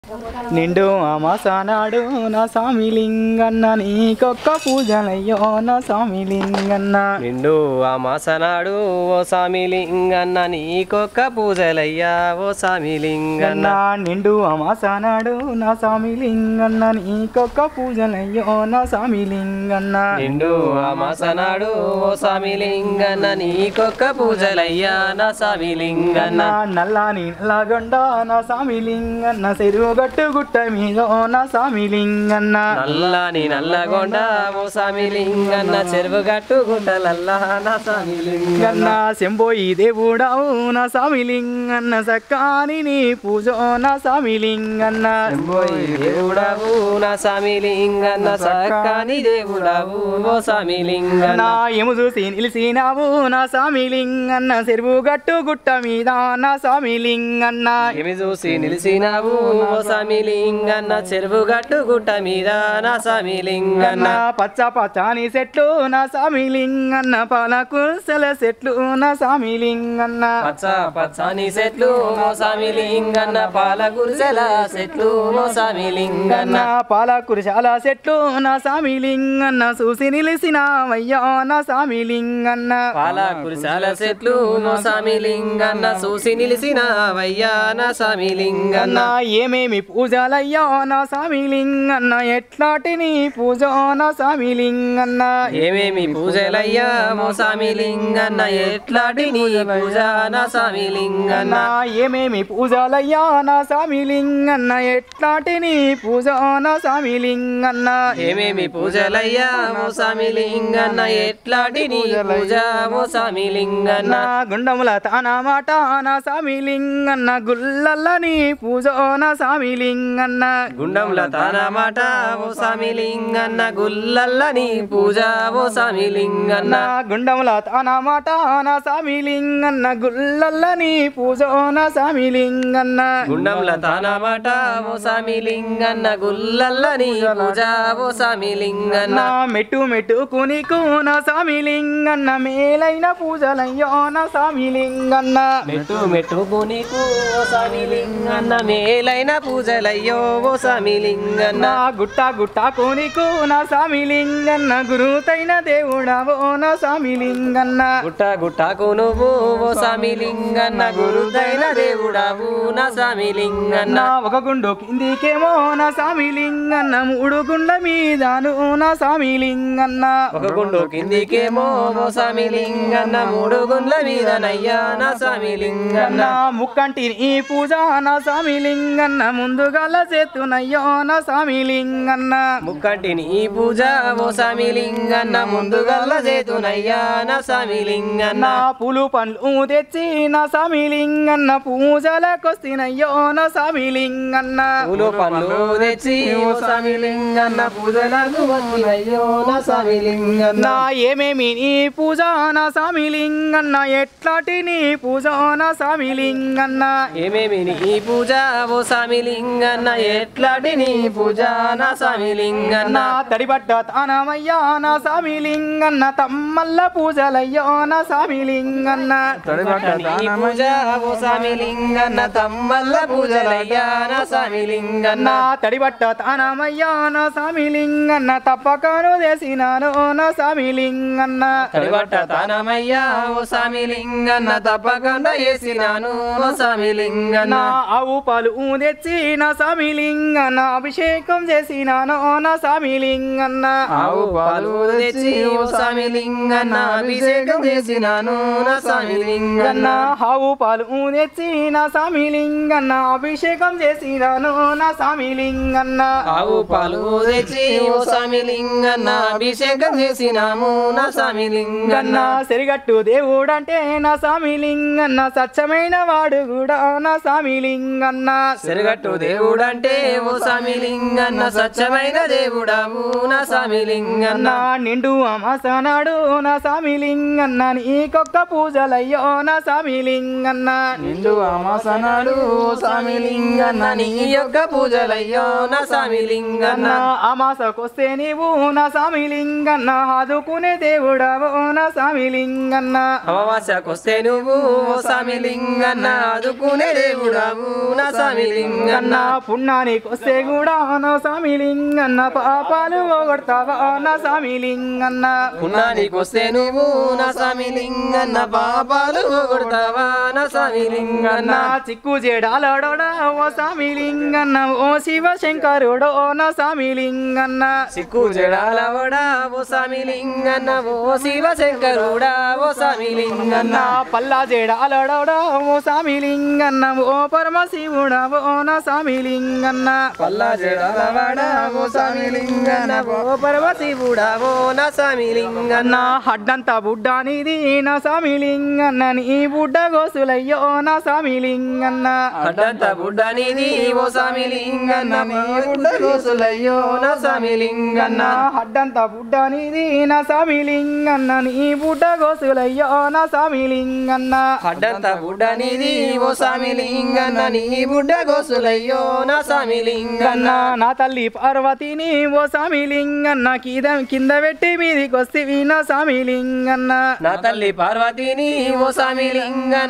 నిండు అమాసానాడు నా స్వామి లింగన్న నీకొక్క పూజలయ్యో నా స్వామి లింగన్న నిండు ఆ మాసనాడు ఓ స్వామి లింగన్న నీకొక్క పూజలయ్యా ఓ స్వామి లింగన్న గన్న నిండు అమాసానాడు నా స్వామి లింగన్న నీకొక్క పూజలయ్యో నా స్వామి లింగన్న నిండు ఆ మాసనాడు ఓ స్వామి లింగన్న నీకొక్క పూజలయ్యా నా స్వామి లింగన్న గన్న నల్లాని నల్లగొండ నా స్వామి లింగన్న చెరువుగట్టు గుట్ట మీద నా స్వామి లింగన్న నల్లని నల్లగొండ ఓ స్వామి లింగన్న చెరువు గట్టు గుట్టలల్లా నా స్వామి లింగన్న గన్న శంభోయి దేవుడావు నా స్వామి లింగన్న సక్కాని నీ పూజ నా స్వామి లింగన్న పోయి దేవుడవు నా స్వామి లింగన్న సక్కాని దేవుడవు ఓ స్వామి లింగన్న నా ఎము చూసి నిలిసినావు నా స్వామి లింగన్న చెరువు గట్టు గుట్ట మీద నా స్వామి లింగన్న ఏమి చూసి నిలిసినావు ఓ స్వామి లింగన్న చెరువు గట్టు గుట్ట మీద నా స్వామి లింగన్న నా పచ్చ పచ్చాని చెట్లు నా స్వామి లింగన్న పాలకుసల చెట్లు నా స్వామి లింగన్న పచ్చ పచ్చని చెట్లు ఓ స్వామి లింగన్న పాల గురిసెల చెట్లు ఓ స్వామి లింగన్న నా పాలకురిశాల చెట్లు నా స్వామి లింగన్న చూసి నిలిసినావయ్యా నా స్వామి లింగన్న పాల కురిసాల చెట్లు ఓ స్వామి లింగన్న చూసి నిలిసినావయ్యా నా స్వామి లింగన్న నా ఏమేమి పూజలయ్యా నా స్వామి లింగన్న ఎట్లాంటి నీ పూజ నా స్వామి లింగన్న ఏమేమి పూజలయ్యా ఓ స్వామి లింగన్న ఎట్లాంటి నీ పూజ నా స్వామి లింగన్న నా ఏమేమి పూజలయ్యా నా స్వామి లింగన్న ఎట్లాంటి నీ పూజ నా స్వామి లింగన్న ఏమేమి పూజలయ్యా ఓ స్వామి లింగన్న ఎట్లాంటి నీ పూజ ఓ స్వామి లింగన్న నా గుండముల తాన మాట నా స్వామి లింగన్న గుల్లల్ల నీ పూజ నా స్వామి లింగన్న గుండంల తాన మాట ఓ స్వామి లింగన్న గుల్లల్ల నీ పూజ ఓ స్వామి లింగన్న నా గుండముల తాన మాట నా స్వామి లింగన్న గుల్లల్ల నీ పూజ నా స్వామి లింగన్న గుండంల తాన మాట ఓ స్వామి లింగన్న గుల్లల్ల నీ పూజ ఓ స్వామి లింగన్న నా మెట్టు మెట్టుకు నీకు నా స్వామి లింగన్న మేలైన పూజలయ్యో నా స్వామి లింగన్న మెట్టు మెట్టుకు నీకు ఓ స్వామి లింగన్న మేలైన పూజలయ్యో ఓ స్వామి లింగన్న నా గుట్ట గుట్టకు నీకు నా స్వామి లింగన్న గురుతైన దేవుడవో నా స్వామి లింగన్న గుట్ట గుట్టకు నువ్వు ఓ స్వామి లింగన్న గురుదైన దేవుడావు నా స్వామి లింగన్న నా ఒక గుండు కిందికేమో నా స్వామి లింగన్న మూడు గుండ్ల మీదను నా స్వామి లింగన్న ఒక గుండు కిందికేమో ఓ స్వామి లింగన్న మూడు గుండ్ల మీద నయ్యా నా స్వామి లింగన్న నా ముక్కంటి నీ పూజ నా స్వామి లింగన్న ముందుగాల చేతునయ్యో నా స్వామి లింగన్న ముక్కంటి నీ పూజ ఓ స్వామి లింగన్న ముందుగల్ల చేతునయ్యా నా స్వామి లింగన్న నా పూలు పండ్లు తెచ్చి నా స్వామి లింగన్న పూజలకొస్తినయ్యో నా స్వామి లింగన్న పూలు పండ్లు తెచ్చి ఓ స్వామి లింగన్న పూజలకు వచ్చినయ్యో నా స్వామి లింగన్న నా ఏమేమి నీ పూజ నా స్వామి లింగన్న ఎట్లాంటి నీ పూజ నా స్వామి లింగన్న ఏమేమి నీ పూజ ఓ స్వామి లింగన్న ఎట్లాంటి నీ పూజ నా స్వామి లింగన్న నా తడిబట్ట తానమయ్యా నా స్వామి లింగన్న తమ్మల్ల పూజలయ్యో నా స్వామి లింగన్న నీ పూజ ఓ స్వామి లింగన్న తమ్మల్ల పూజలయ్యా నా స్వామి లింగన్న నా తడిబట్ట తానమయ్యా నా స్వామి లింగన్న తప్పకను చేసినాను నా స్వామి లింగన్న తడిబట్ట తానమయ్యా ఓ స్వామి లింగన్న తప్పకుండా వేసినాను ఓ స్వామి లింగన్న నా ఆవు పాలు తెచ్చి నా స్వామి లింగన్న అభిషేకం చేసినాను నా స్వామి లింగన్న ఆవు పాలు తెచ్చి ఓ స్వామి లింగన్న అభిషేకం చేసినాను నా స్వామి లింగన్న ఆవు పాలు తెచ్చి నా స్వామి లింగన్న అభిషేకం చేసినాను నా స్వామి లింగన్న ఆవు పాలు తెచ్చి ఓ స్వామి లింగన్న అభిషేకం చేసినాము నా స్వామి లింగన్న గన్న సెరిగట్టు దేవుడంటే నా స్వామి లింగన్న సత్యమైన వాడు కూడా నా స్వామి లింగన్న సెరగట్టు దేవుడంటే ఓ స్వామి లింగన్న స్వచ్ఛమైన దేవుడావు నా స్వామి లింగన్న నా నిండు అమాసనాడు నా స్వామి లింగన్న నీకొక్క పూజలయ్యో నా స్వామి లింగన్న నిండు అమాసనాడు ఓ స్వామి లింగన్న నీ యొక్క పూజలయ్యో నా స్వామి లింగన్న నా అమాసకొస్తే నీవు నా స్వామి లింగన్న ఆదుకునే దేవుడవో నా స్వామి లింగన్న అమావాస్యకొస్తే నువ్వు ఓ స్వామి లింగన్న ఆదుకునే దేవుడావు నా స్వామి లింగన్న లింగన్న పుణ్యానికి వస్తే కూడా నా స్వామి లింగన్న పాపాలు పోగొడతావా నా స్వామి లింగన్న పుణ్యానికి వస్తే నువ్వు నా స్వామి లింగన్న పాపాలు కొడతావా నా స్వామి లింగన్న నా చిక్కు జేడాలడోడా ఓ స్వామి లింగన్న ఓ శివ శంకరుడో నా స్వామి లింగన్న సిక్కు జడాలవడా ఓ స్వామి లింగన్న ఓ శివ శంకరుడా ఓ స్వామి లింగన్న నా పల్లా జేడాలడోడా ఓ స్వామి లింగన్న ఓ పరమశివుడా ఓ నా స్వామి లింగన్న పల్లా జడాలవడా ఓ స్వామి లింగన్న ఓ పరమశివుడా ఓ నా స్వామి లింగన్న నా హడ్డంతా బుడ్డానిది నా స్వామి లింగన్న నీ బుడ్డ గోసులయ్యో నా స్వామి లింగన్న అడ్డంత బుడ్డనిది ఓ స్వామి లింగన్న మా బుడ్డ గోసులయ్యో నా స్వామి లింగన్న నా హడ్డంతా బుడ్డానిది నా స్వామి లింగన్న నీ బుడ్డ గోసులయ్యో నా స్వామి లింగన్న అడ్డంత బుడ్డనిది ఓ స్వామి లింగన్న నీ బుడ్డ గోసులయ్యో నా స్వామి లింగన్న గన్న నా తల్లి పార్వతిని ఓ స్వామి లింగన్న కింద కింద పెట్టి మీదికి వస్తే నా స్వామి లింగన్న నా తల్లి పార్వతిని ఓ స్వామి లింగన్న